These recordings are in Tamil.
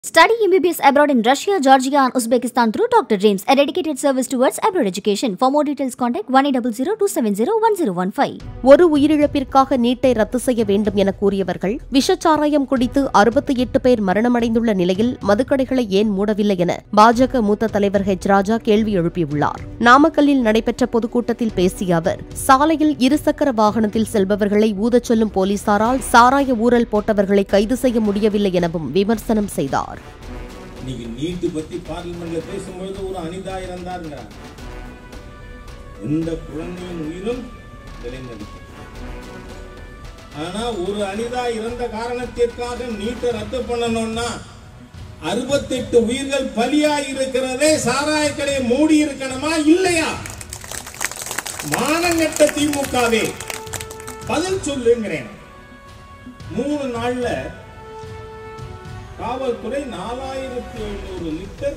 Study MBBS abroad in Russia, Georgia, and Uzbekistan through Dr. James, a dedicated service towards abroad education. For more details, contact 1-800-270-1015. ஒரு உயிரிழப்பிற்காக நீட்டை ரத்து செய்ய வேண்டும் என கூறியவர்கள் விஷச்சாராயம் குடித்து அறுபத்தி எட்டு பேர் மரணமடைந்துள்ள நிலையில் மதுக்கடைகளை ஏன் மூடவில்லை என பாஜக மூத்த தலைவர் ஹெச் ராஜா கேள்வி எழுப்பியுள்ளார் நாமக்கல்லில் நடைபெற்ற பொதுக்கூட்டத்தில் பேசிய அவர் சாலையில் இருசக்கர வாகனத்தில் செல்பவர்களை ஊதச் சொல்லும் போலீசாரால் சாராய ஊழல் போட்டவர்களை கைது செய்ய முடியவில்லை எனவும் விமர்சனம் செய்தார் இன்னைக்கு நீட்டு பத்தி பார்லிமெண்ட்ல பேசும்பொழுது ஒரு அனிதா இறந்தாருங்கிறாங்க எந்த குழந்தையின் உயிரும் விளைந்தது ஆனா ஒரு அனிதா இறந்த காரணத்திற்காக நீட்டை ரத்து பண்ணணும்னா அறுபத்தெட்டு உயிர்கள் பலியாய் இருக்கிறதே சாராயக்கடை மூடி இருக்கணுமா இல்லையா மானங்கட்ட திமுகவே பதில் சொல்லுங்கிறேன் மூணு நாள்ல காவல்துறை நாலாயிரத்தி எழுநூறு லிட்டர்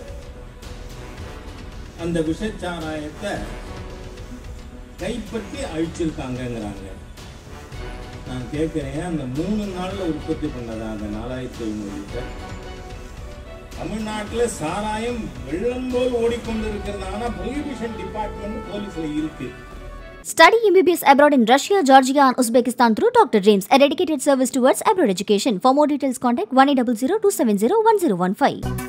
அந்த விஷச்சாராயத்தை கைப்பற்றி அழிச்சிருக்காங்கங்கிறாங்க நான் கேட்கிறேன் அந்த மூணு நாள்ல உற்பத்தி பண்ணதா அந்த நாலாயிரத்தி எழுநூறு லிட்டர் தமிழ்நாட்டுல சாராயம் வெள்ளம் போல் ஓடிக்கொண்டிருக்கிறது ஆனா ப்ரொஹிபிஷன் டிபார்ட்மெண்ட் போலீஸ்ல இருக்கு Study MBBS abroad in Russia, Georgia, and Uzbekistan through Dr. James, a dedicated service towards abroad education. For more details, contact 1-800-270-1015.